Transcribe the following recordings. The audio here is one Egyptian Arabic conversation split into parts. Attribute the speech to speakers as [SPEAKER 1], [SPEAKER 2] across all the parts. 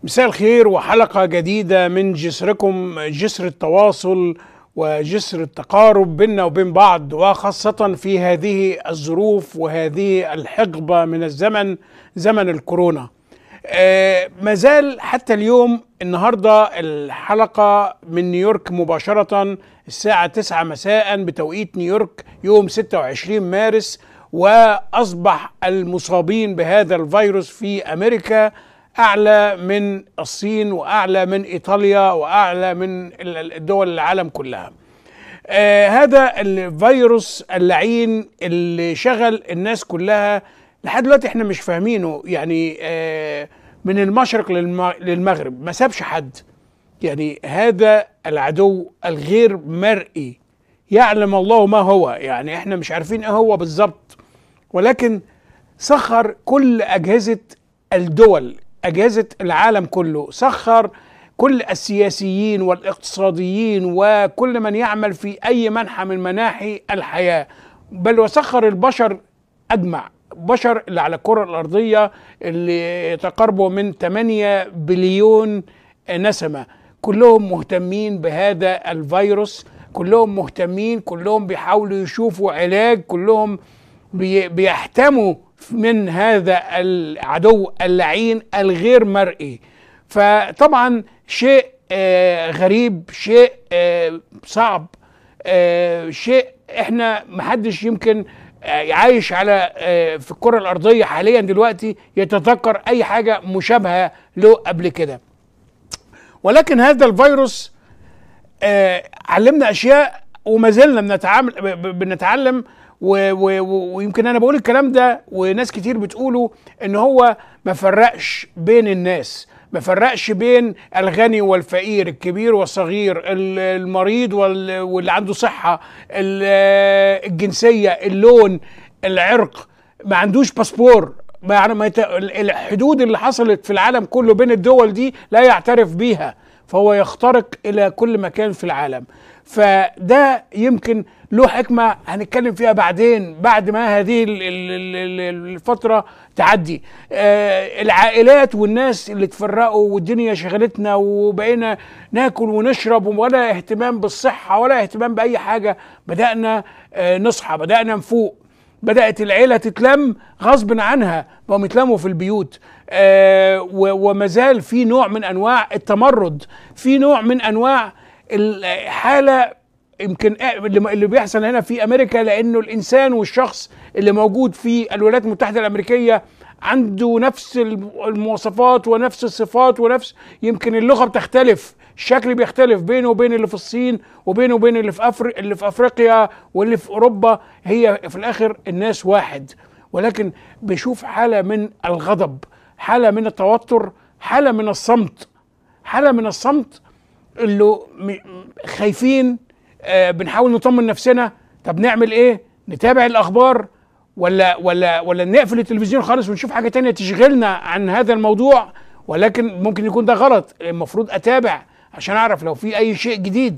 [SPEAKER 1] مساء الخير وحلقة جديدة من جسركم جسر التواصل وجسر التقارب بيننا وبين بعض وخاصة في هذه الظروف وهذه الحقبة من الزمن زمن الكورونا آه مازال حتى اليوم النهاردة الحلقة من نيويورك مباشرة الساعة 9 مساء بتوقيت نيويورك يوم 26 مارس وأصبح المصابين بهذا الفيروس في أمريكا اعلى من الصين واعلى من ايطاليا واعلى من الدول العالم كلها آه هذا الفيروس اللعين اللي شغل الناس كلها لحد دلوقتي احنا مش فاهمينه يعني آه من المشرق للمغرب ما سابش حد يعني هذا العدو الغير مرئي يعلم الله ما هو يعني احنا مش عارفين ايه هو بالظبط ولكن سخر كل اجهزه الدول أجهزة العالم كله سخر كل السياسيين والاقتصاديين وكل من يعمل في أي منحى من مناحي الحياة بل وسخر البشر أجمع بشر اللي على الكرة الأرضية اللي يتقاربوا من 8 بليون نسمة كلهم مهتمين بهذا الفيروس كلهم مهتمين كلهم بيحاولوا يشوفوا علاج كلهم بيحتموا من هذا العدو اللعين الغير مرئي فطبعا شيء آه غريب شيء آه صعب آه شيء احنا محدش يمكن عايش على في الكره الارضيه حاليا دلوقتي يتذكر اي حاجه مشابهه له قبل كده ولكن هذا الفيروس علمنا اشياء وما زلنا بنتعامل بنتعلم ويمكن انا بقول الكلام ده وناس كتير بتقوله ان هو ما فرقش بين الناس ما فرقش بين الغني والفقير الكبير والصغير المريض واللي عنده صحة الجنسية اللون العرق ما عندوش باسبور ما الحدود اللي حصلت في العالم كله بين الدول دي لا يعترف بيها فهو يخترق الى كل مكان في العالم فده يمكن له حكمة هنتكلم فيها بعدين بعد ما هذه الفترة تعدي آه العائلات والناس اللي تفرقوا والدنيا شغلتنا وبقينا ناكل ونشرب ولا اهتمام بالصحة ولا اهتمام بأي حاجة بدأنا آه نصحى بدأنا نفوق بدأت العيلة تتلم غصب عنها بقوا يتلموا في البيوت آه ومازال في نوع من أنواع التمرد في نوع من أنواع الحالة يمكن اللي بيحصل هنا في امريكا لانه الانسان والشخص اللي موجود في الولايات المتحده الامريكيه عنده نفس المواصفات ونفس الصفات ونفس يمكن اللغه بتختلف الشكل بيختلف بينه وبين اللي في الصين وبينه وبين اللي في أفريقيا اللي في افريقيا واللي في اوروبا هي في الاخر الناس واحد ولكن بيشوف حاله من الغضب حاله من التوتر حاله من الصمت حاله من الصمت اللي خايفين آه بنحاول نطمن نفسنا طب نعمل ايه نتابع الاخبار ولا ولا ولا نقفل التلفزيون خالص ونشوف حاجه تانية تشغلنا عن هذا الموضوع ولكن ممكن يكون ده غلط المفروض اتابع عشان اعرف لو في اي شيء جديد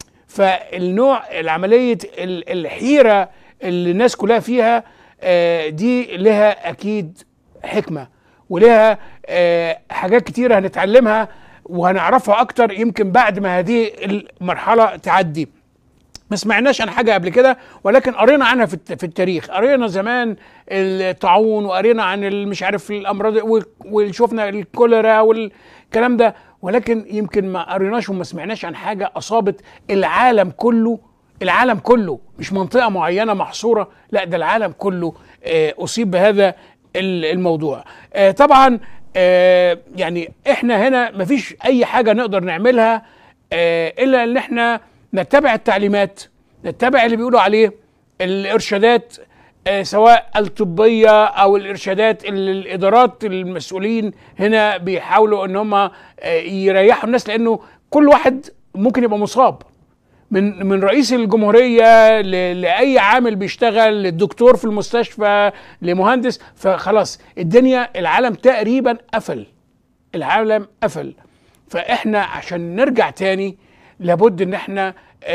[SPEAKER 1] فالنوع العمليه الحيره اللي الناس كلها فيها آه دي لها اكيد حكمه ولها آه حاجات كتيره هنتعلمها وهنعرفها اكتر يمكن بعد ما هذه المرحله تعدي ما سمعناش عن حاجه قبل كده ولكن قرينا عنها في في التاريخ قرينا زمان الطاعون وقرينا عن مش عارف الامراض وشفنا الكوليرا والكلام ده ولكن يمكن ما قريناش وما سمعناش عن حاجه اصابت العالم كله العالم كله مش منطقه معينه محصوره لا ده العالم كله اصيب بهذا الموضوع طبعا آه يعني احنا هنا مفيش اي حاجه نقدر نعملها آه الا ان احنا نتبع التعليمات نتبع اللي بيقولوا عليه الارشادات آه سواء الطبيه او الارشادات اللي الادارات المسؤولين هنا بيحاولوا ان هم يريحوا الناس لانه كل واحد ممكن يبقى مصاب من من رئيس الجمهوريه لاي عامل بيشتغل للدكتور في المستشفى لمهندس فخلاص الدنيا العالم تقريبا قفل العالم قفل فاحنا عشان نرجع تاني لابد ان احنا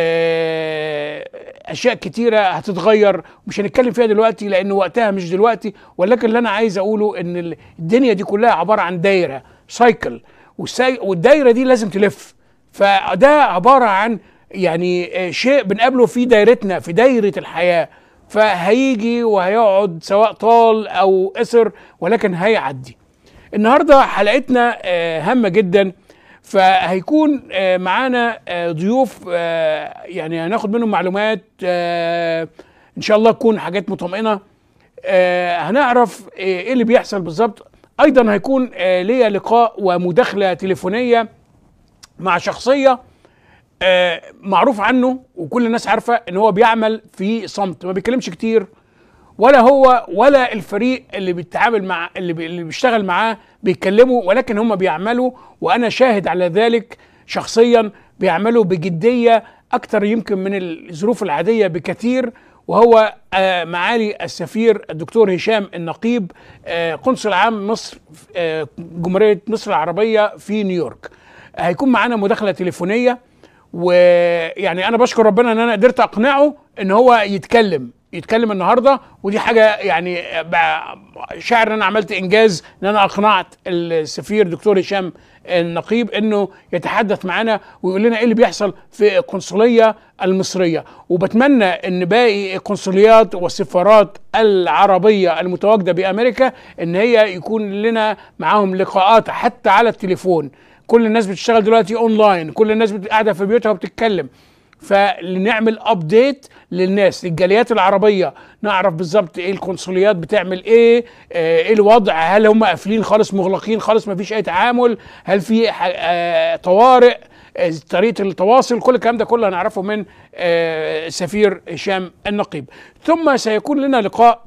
[SPEAKER 1] اشياء كتيره هتتغير مش هنتكلم فيها دلوقتي لان وقتها مش دلوقتي ولكن اللي انا عايز اقوله ان الدنيا دي كلها عباره عن دايره سايكل والسي- والدايره دي لازم تلف فده عباره عن يعني آه، شيء بنقابله في دايرتنا في دايره الحياه فهيجي وهيقعد سواء طال او قصر ولكن هيعدي النهارده حلقتنا آه، هامه جدا فهيكون آه، معانا آه، ضيوف آه، يعني هناخد منهم معلومات آه، ان شاء الله تكون حاجات مطمئنه آه، هنعرف آه، ايه اللي بيحصل بالظبط ايضا هيكون آه، ليا لقاء ومداخله تليفونيه مع شخصيه آه، معروف عنه وكل الناس عارفه ان هو بيعمل في صمت ما بيتكلمش كتير ولا هو ولا الفريق اللي بيتعامل مع اللي, بي اللي بيشتغل معاه بيتكلموا ولكن هم بيعملوا وانا شاهد على ذلك شخصيا بيعملوا بجديه اكتر يمكن من الظروف العاديه بكثير وهو آه، معالي السفير الدكتور هشام النقيب آه، قنصل عام مصر آه، جمهوريه مصر العربيه في نيويورك هيكون معانا مداخله تليفونيه ويعني انا بشكر ربنا ان انا قدرت اقنعه ان هو يتكلم يتكلم النهارده ودي حاجه يعني ب- شاعر ان انا عملت انجاز ان انا اقنعت السفير دكتور هشام النقيب انه يتحدث معنا ويقول لنا ايه اللي بيحصل في القنصليه المصريه وبتمنى ان باقي القنصليات والسفارات العربيه المتواجده بامريكا ان هي يكون لنا معاهم لقاءات حتى على التليفون كل الناس بتشتغل دلوقتي اونلاين كل الناس بت- قاعده في بيوتها وبتتكلم فلنعمل ابديت للناس للجاليات العربيه نعرف بالظبط ايه القنصليات بتعمل ايه آه، ايه الوضع هل هم قافلين خالص مغلقين خالص ما فيش اي تعامل هل في ح- آه، طوارئ آه، طريقه التواصل كل الكلام ده كله هنعرفه من آه، سفير هشام النقيب ثم سيكون لنا لقاء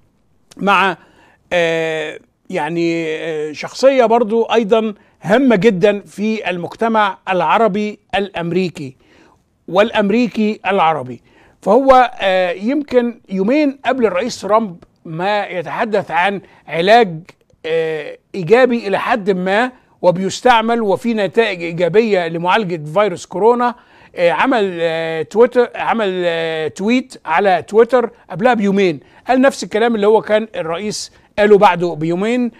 [SPEAKER 1] مع آه، يعني آه، شخصية برضو أيضا هامة جدا في المجتمع العربي الأمريكي والأمريكي العربي فهو آه، يمكن يومين قبل الرئيس ترامب ما يتحدث عن علاج آه، إيجابي إلى حد ما وبيستعمل وفي نتائج إيجابية لمعالجة فيروس كورونا آه، عمل آه، تويتر عمل آه، تويت على تويتر قبلها بيومين قال نفس الكلام اللي هو كان الرئيس قاله بعده بيومين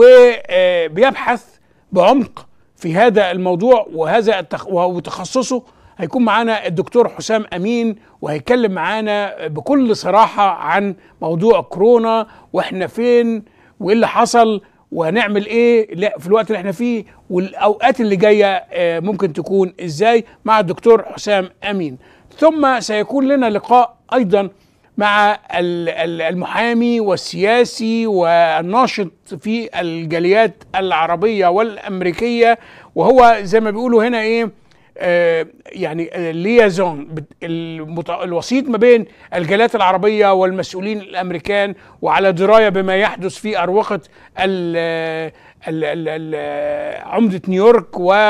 [SPEAKER 1] وبيبحث بعمق في هذا الموضوع وهذا التخ... وتخصصه هيكون معانا الدكتور حسام امين وهيتكلم معانا بكل صراحه عن موضوع كورونا واحنا فين وايه اللي حصل وهنعمل ايه لا في الوقت اللي احنا فيه والاوقات اللي جايه آه، ممكن تكون ازاي مع الدكتور حسام امين ثم سيكون لنا لقاء ايضا مع ال- ال- المحامي والسياسي والناشط في الجاليات العربيه والامريكيه وهو زي ما بيقولوا هنا ايه آه، يعني ليازون الوسيط ما بين الجاليات العربيه والمسؤولين الامريكان وعلى درايه بما يحدث في اروقه ال ال ال ال عمده نيويورك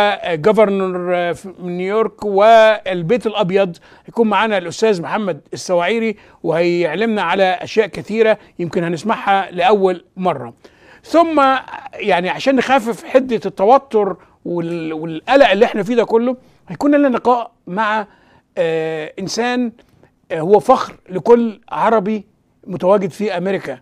[SPEAKER 1] وجفرنر نيويورك والبيت الابيض يكون معانا الاستاذ محمد السواعيري وهيعلمنا على اشياء كثيره يمكن هنسمعها لاول مره. ثم يعني عشان نخفف حده التوتر وال- والقلق اللي احنا فيه ده كله هيكون لنا لقاء مع آه انسان آه هو فخر لكل عربي متواجد في امريكا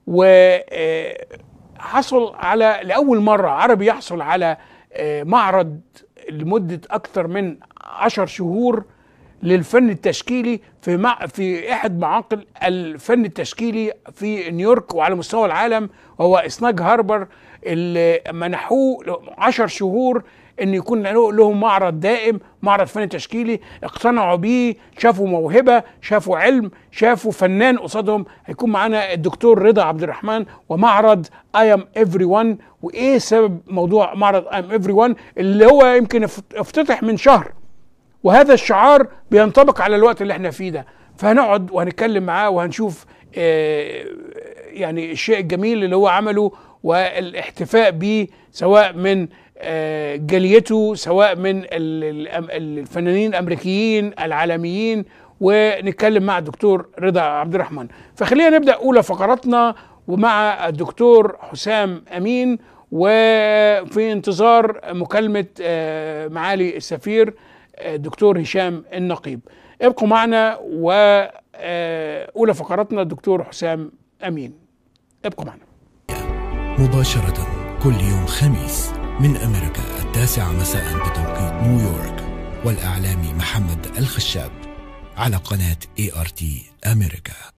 [SPEAKER 1] وحصل على لاول مره عربي يحصل على آه معرض لمده اكثر من عشر شهور للفن التشكيلي في مع في احد معاقل الفن التشكيلي في نيويورك وعلى مستوى العالم وهو اسناج هاربر اللي منحوه 10 شهور ان يكون له- لهم معرض دائم معرض فن تشكيلي اقتنعوا بيه شافوا موهبه شافوا علم شافوا فنان قصادهم هيكون معانا الدكتور رضا عبد الرحمن ومعرض اي ام افري ون وايه سبب موضوع معرض اي ام افري ون اللي هو يمكن افت- افتتح من شهر وهذا الشعار بينطبق على الوقت اللي احنا فيه ده فهنقعد وهنتكلم معاه وهنشوف آه، يعني الشيء الجميل اللي هو عمله والاحتفاء بيه سواء من آه، جاليته سواء من ال- ال- الفنانين الامريكيين العالميين ونتكلم مع الدكتور رضا عبد الرحمن فخلينا نبدا اولى فقراتنا ومع الدكتور حسام امين وفي انتظار مكالمه آه، معالي السفير آه، دكتور هشام النقيب ابقوا معنا واولى فقراتنا الدكتور حسام امين ابقوا معنا
[SPEAKER 2] مباشرة كل يوم خميس من أمريكا التاسعة مساء بتوقيت نيويورك والإعلامي محمد الخشاب على قناة ART أمريكا